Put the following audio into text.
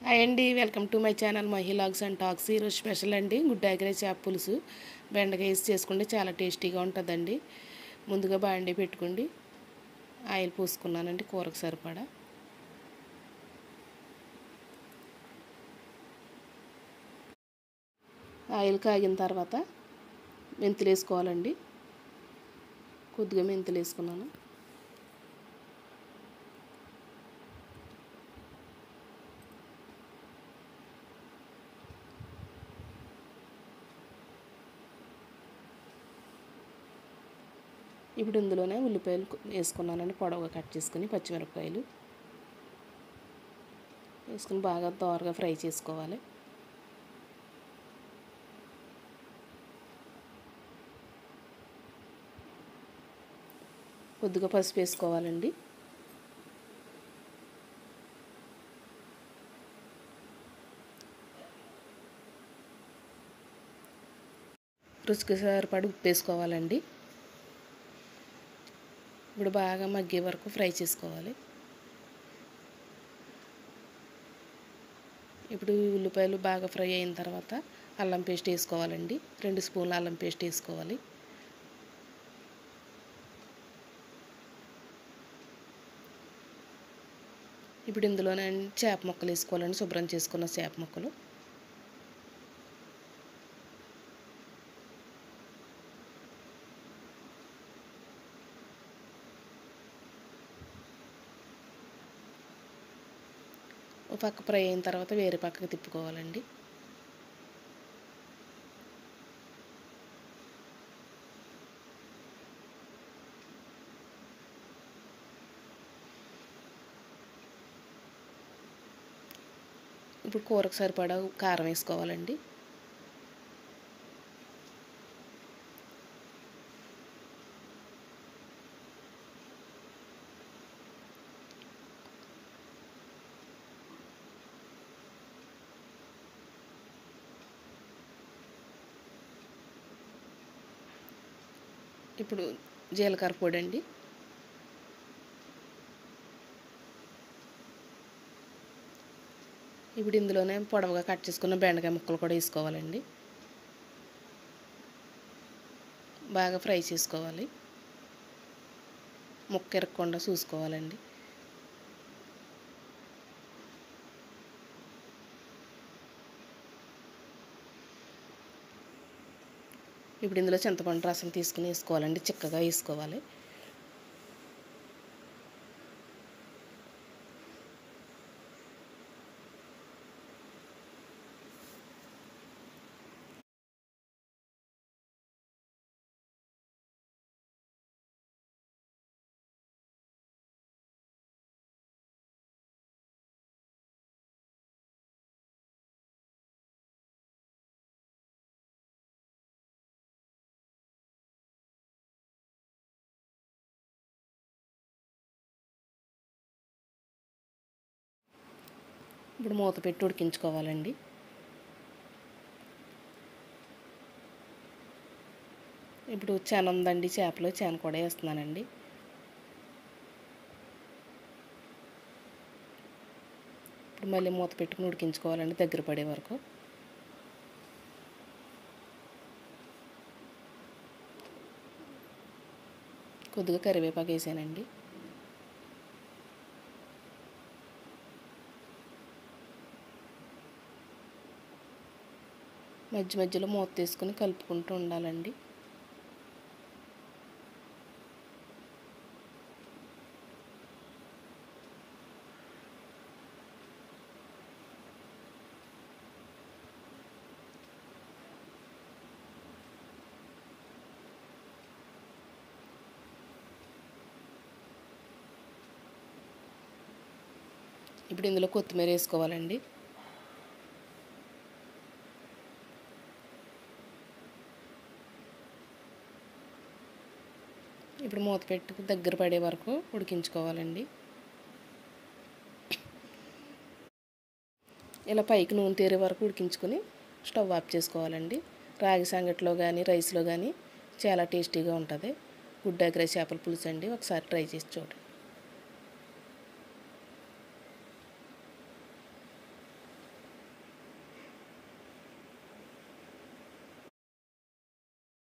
hi అండి welcome to my channel మహిళాగ్స్ and talks ఈరోజు స్పెషల్ అండి గుడ్డాగిరే చేప పులుసు బెండకాయ వేసి చేసుకుంటే చాలా టేస్టీగా ఉంటుందండి ముందుగా బాండి పెట్టుకోండి ఆయిల్ పోసుకున్నానండి కూరకు సరిపడా ఆయిల్ కాగిన తర్వాత మెంతులు వేసుకోవాలండి కొద్దిగా మెంతులు వేసుకున్నాను ఇప్పుడు ఇందులోనే ఉల్లిపాయలు వేసుకున్నానండి పొడవుగా కట్ చేసుకుని పచ్చిమిరపకాయలు వేసుకుని బాగా దోరగా ఫ్రై చేసుకోవాలి కొద్దిగా పసుపు వేసుకోవాలండి రుచికి సరిపడి ఉప్పు వేసుకోవాలండి ఇప్పుడు బాగా మగ్గే వరకు ఫ్రై చేసుకోవాలి ఇప్పుడు ఉల్లిపాయలు బాగా ఫ్రై అయిన తర్వాత అల్లం పేస్ట్ వేసుకోవాలండి రెండు స్పూన్ల అల్లం పేస్ట్ వేసుకోవాలి ఇప్పుడు ఇందులోనే చేప ముక్కలు వేసుకోవాలండి శుభ్రం చేసుకున్న చేప ముక్కలు ఒక పక్క ఫ్రై అయిన తర్వాత వేరే పక్కకి తిప్పుకోవాలండి ఇప్పుడు కూరకు సరిపడా కారం వేసుకోవాలండి ఇప్పుడు జీలకర్ర పొడి అండి ఇప్పుడు ఇందులోనే పొడవుగా కట్ చేసుకున్న బెండకాయ ముక్కలు కూడా వేసుకోవాలండి బాగా ఫ్రై చేసుకోవాలి ముక్క ఎరగకుండా చూసుకోవాలండి ఇప్పుడు ఇందులో చింతపండు రసం తీసుకుని వేసుకోవాలండి చిక్కగా వేసుకోవాలి ఇప్పుడు మూత పెట్టి ఉడికించుకోవాలండి ఇప్పుడు చేన ఉందండి చేపలు చేన కూడా వేస్తున్నానండి ఇప్పుడు మళ్ళీ మూత పెట్టుకుని ఉడికించుకోవాలండి దగ్గర పడే వరకు కొద్దిగా కరివేపాకు వేసానండి మధ్య మధ్యలో మూత తీసుకుని కలుపుకుంటూ ఉండాలండి ఇప్పుడు ఇందులో కొత్తిమీర వేసుకోవాలండి ఇప్పుడు మూత పెట్టి దగ్గర పడే వరకు ఉడికించుకోవాలండి ఇలా పైకి నూనె తేరే వరకు ఉడికించుకొని స్టవ్ ఆఫ్ చేసుకోవాలండి రాగి సంగట్లో కానీ రైస్లో కానీ చాలా టేస్టీగా ఉంటుంది గుడ్డాగ్రై చేపల పులుసు అండి ఒకసారి ట్రై చేసి చూడండి